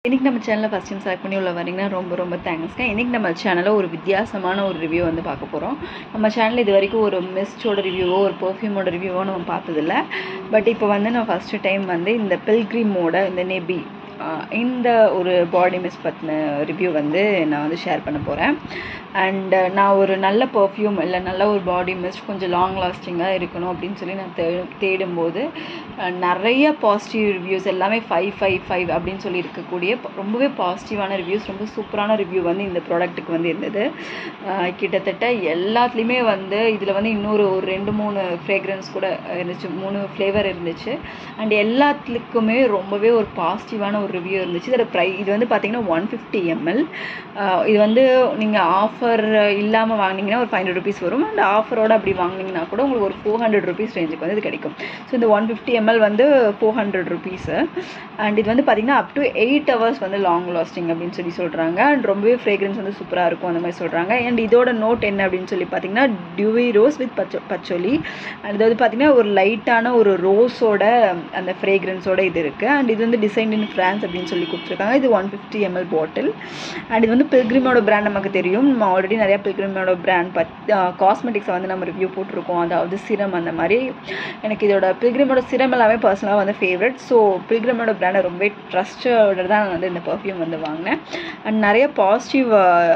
இன்றைக்கி நம்ம சேனலில் ஃபஸ்ட் டைம் செலக்ட் பண்ணி உள்ள வரீங்கன்னா ரொம்ப ரொம்ப தேங்க்ஸ்ங்க இன்றைக்கி நம்ம சேனலில் ஒரு வித்தியாசமான ஒரு ரிவ்யூ வந்து பார்க்க போகிறோம் நம்ம சேனல் இது வரைக்கும் ஒரு மிஸ்டோட ரிவ்யூவோ ஒரு பர்ஃப்யூமோட ரிவ்யூவோ நம்ம பார்த்ததில்ல பட் இப்போ வந்து நான் ஃபஸ்ட்டு டைம் வந்து இந்த பில்க்ரிமோட இந்த நெபி இந்த ஒரு பாடி மிஸ் பற்றின ரிவ்யூ வந்து நான் வந்து ஷேர் பண்ண போகிறேன் அண்ட் நான் ஒரு நல்ல பர்ஃப்யூம் இல்லை நல்ல ஒரு பாடி மிஸ்ட் கொஞ்சம் லாங் லாஸ்டிங்காக இருக்கணும் அப்படின்னு சொல்லி நான் தே தேடும்போது நிறைய பாசிட்டிவ் ரிவ்யூஸ் எல்லாமே ஃபைவ் ஃபைவ் ஃபைவ் அப்படின்னு சொல்லி இருக்கக்கூடிய ரொம்பவே பாசிட்டிவான ரிவ்யூஸ் ரொம்ப சூப்பரான ரிவ்யூ வந்து இந்த ப்ராடக்ட்டுக்கு வந்து இருந்தது கிட்டத்தட்ட எல்லாத்துலேயுமே வந்து இதில் வந்து இன்னொரு ஒரு ரெண்டு மூணு ஃப்ரேக்ரன்ஸ் கூட இருந்துச்சு மூணு ஃப்ளேவர் இருந்துச்சு அண்ட் எல்லாத்துக்குமே ரொம்பவே ஒரு பாசிட்டிவான ஒரு ரிவ்யூ இருந்துச்சு இதோட ப்ரை இது வந்து பார்த்தீங்கன்னா ஒன் ஃபிஃப்டி எம்எல் இது வந்து நீங்கள் ஆஃபர் இல்லாமல் வாங்கினீங்கன்னா ஒரு ஃபைவ் ஹண்ட்ரட் ருபீஸ் வரும் அண்ட் ஆஃபரோட அப்படி வாங்கினீங்கன்னா கூட உங்களுக்கு ஒரு ஃபோர் ஹண்ட்ரட் ருபீஸ் ரேஞ்சுக்கு வந்து இது கிடைக்கும் ஸோ இந்த ஒன் ஃபிஃப்டி எம்எல் வந்து ஃபோர் ஹண்ட்ரட் ருபீஸு அண்ட் இது வந்து பார்த்தீங்கன்னா அப் டு எயிட் ஹவர்ஸ் வந்து லாங் லாஸ்டிங் அப்படின்னு சொல்லி சொல்கிறாங்க அண்ட் ரொம்பவே ஃப்ரேக்ரன்ஸ் வந்து சூப்பராக இருக்கும் அந்த மாதிரி சொல்கிறாங்க அண்ட் இதோட நோட் என்ன அப்படின்னு சொல்லி பார்த்தீங்கன்னா டியூவி ரோஸ் வித் பச்ச பச்சொலி அண்ட் இது வந்து பார்த்தீங்கன்னா ஒரு லைட்டான ஒரு ரோஸோட அந்த ஃப்ரேக்ரன்ஸோட இது இருக்குது அண்ட் இது வந்து டிசைன் இன் ஃப்ரான்ஸ் அப்படின்னு சொல்லி கொடுத்துருக்காங்க இது one fifty ML bottle and இது வந்து பில்கிரிமோட பிராண்ட் நமக்கு தெரியும் நம்ம ஆல்ரெடி நிறையா பில்கிரிமோட பிராண்ட் பத் காஸ்மெட்டிக்ஸை வந்து நம்ம ரிவ்யூ போட்டிருக்கோம் அதாவது சிரம் அந்த மாதிரி எனக்கு இதோட பில்கிரிமோட சிரம் எல்லாமே பர்சனலாக வந்து ஃபேவரட் ஸோ பில்கிரிமோட பிராண்டை ரொம்பவே ட்ரஸ்டோட தான் நான் வந்து இந்த பர்ஃப்யூம் வந்து வாங்கினேன் அண்ட் நிறைய பாசிட்டிவ்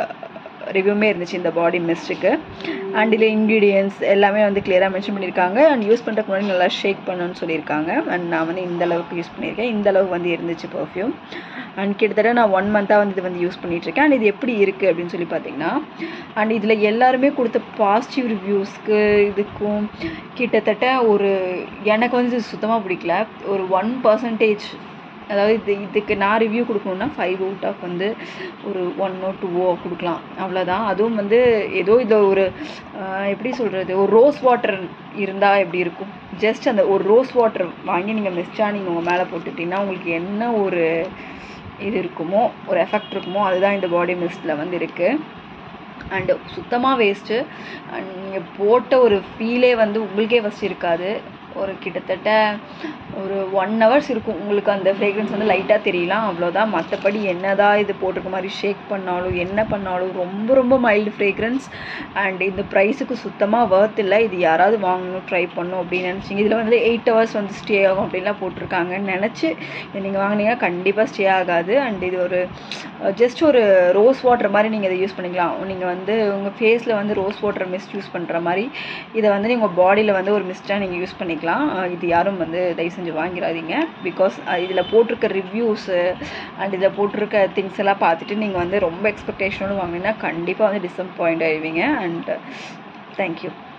ரிவ்யூமே இருந்துச்சு இந்த பாடி மிஸ்ட்டுக்கு அண்ட் இதில் இன்க்ரீடியன்ஸ் எல்லாமே வந்து கிளியராக மென்ஷன் பண்ணியிருக்காங்க அண்ட் யூஸ் பண்ணுறதுக்கு முன்னாடி நல்லா ஷேக் பண்ணணும்னு சொல்லியிருக்காங்க அண்ட் நான் வந்து இந்த அளவுக்கு யூஸ் பண்ணியிருக்கேன் இந்த அளவுக்கு வந்து இருந்துச்சு பர்ஃப்யூம் அண்ட் கிட்டத்தட்ட நான் ஒன் மந்த்தாக வந்து இது வந்து யூஸ் பண்ணிகிட்ருக்கேன் அண்ட் இது எப்படி இருக்குது அப்படின்னு சொல்லி பார்த்தீங்கன்னா அண்ட் இதில் எல்லாருமே கொடுத்த பாசிட்டிவ் ரிவ்யூஸ்க்கு இதுக்கும் கிட்டத்தட்ட ஒரு எனக்கு வந்து இது சுத்தமாக பிடிக்கல ஒரு ஒன் பர்சன்டேஜ் அதாவது இது இதுக்கு நான் ரிவ்யூ கொடுக்கணுன்னா ஃபைவ் அவுட் ஆஃப் வந்து ஒரு ஒன்னோ டூவோ கொடுக்கலாம் அவ்வளோதான் அதுவும் வந்து ஏதோ இதை ஒரு எப்படி சொல்கிறது ஒரு ரோஸ் வாட்டர் இருந்தால் எப்படி இருக்கும் ஜஸ்ட் அந்த ஒரு ரோஸ் வாட்டர் வாங்கி நீங்கள் மிஸ்டாக நீங்கள் உங்கள் மேலே போட்டுட்டிங்கன்னா உங்களுக்கு என்ன ஒரு இது இருக்குமோ ஒரு எஃபெக்ட் இருக்குமோ அதுதான் இந்த பாடி மிஸ்டில் வந்து இருக்குது அண்டு சுத்தமாக வேஸ்ட்டு அண்ட் நீங்கள் போட்ட ஒரு ஃபீலே வந்து உங்களுக்கே ஃபஸ்ட் இருக்காது ஒரு கிட்டத்தட்ட ஒரு ஒன் ஹவர்ஸ் இருக்கும் உங்களுக்கு அந்த ஃப்ரேக்ரன்ஸ் வந்து லைட்டாக தெரியலாம் அவ்வளோதான் மற்றபடி என்ன தான் இது போட்டிருக்க மாதிரி ஷேக் பண்ணாலும் என்ன பண்ணாலும் ரொம்ப ரொம்ப மைல்டு ஃப்ரேக்ரன்ஸ் அண்ட் இந்த ப்ரைஸுக்கு சுத்தமாக ஒர்த் இல்லை இது யாராவது வாங்கணும் ட்ரை பண்ணணும் அப்படின்னு நினச்சிங்க இதில் வந்து எயிட் ஹவர்ஸ் வந்து ஸ்டே ஆகும் அப்படின்லாம் போட்டிருக்காங்கன்னு நினச்சி இது நீங்கள் வாங்கினீங்கன்னா கண்டிப்பாக ஸ்டே ஆகாது அண்ட் இது ஒரு ஜஸ்ட் ஒரு ரோஸ் வாட்டர் மாதிரி நீங்கள் இதை யூஸ் பண்ணிக்கலாம் நீங்கள் வந்து உங்கள் ஃபேஸில் வந்து ரோஸ் வாட்டர் மிஸ்ட் யூஸ் பண்ணுற மாதிரி இதை வந்து நீங்கள் பாடியில் வந்து ஒரு மிஸ்ட்டாக நீங்கள் யூஸ் பண்ணிக்கலாம் பண்ணிக்கலாம் இது யாரும் வந்து தயவு செஞ்சு வாங்கிடாதீங்க பிகாஸ் இதில் போட்டிருக்க ரிவ்யூஸு அண்ட் இதில் போட்டிருக்க திங்ஸ் எல்லாம் பார்த்துட்டு நீங்கள் வந்து ரொம்ப எக்ஸ்பெக்டேஷனோடு வாங்கினீங்கன்னா கண்டிப்பாக வந்து டிசப்பாயிண்ட் ஆயிடுவீங்க அண்ட் தேங்க்யூ